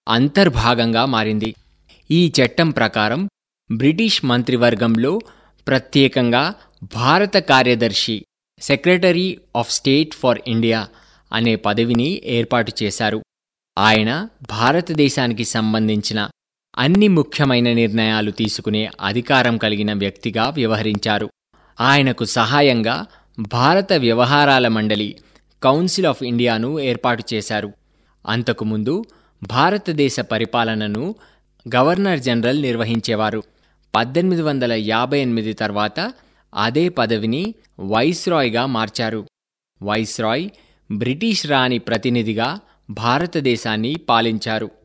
అంతర్భాగంగా మారింది ఈ చట్టం ప్రకారం బ్రిటిష్ మంత్రివర్గంలో ప్రత్యేకంగా భారత కార్యదర్శి secretary of state for India అనే పదవిని ఏర్పాటు చేశారు ఆయన భారతదేశానికి సంబంధించిన అన్ని ముఖ్యమైన నిర్ణయాలు తీసుకునే అధికారం కలిగిన వ్యక్తిగా వ్యవహరించారు ఆయనకు సహాయంగా భారత వ్యవహారాల మండలి కౌన్సిల్ ఆఫ్ ఇండియాను ఏర్పాటు చేశారు అంతకుముందు భారతదేశ పరిపాలనను గవర్నర్ జనరల్ నిర్వహించేవారు పద్దెనిమిది వందల యాభై ఎనిమిది తర్వాత అదే పదవిని వైస్రాయ్గా మార్చారు వైస్రాయ్ బ్రిటిష్ రాణి ప్రతినిధిగా భారతదేశాన్ని పాలించారు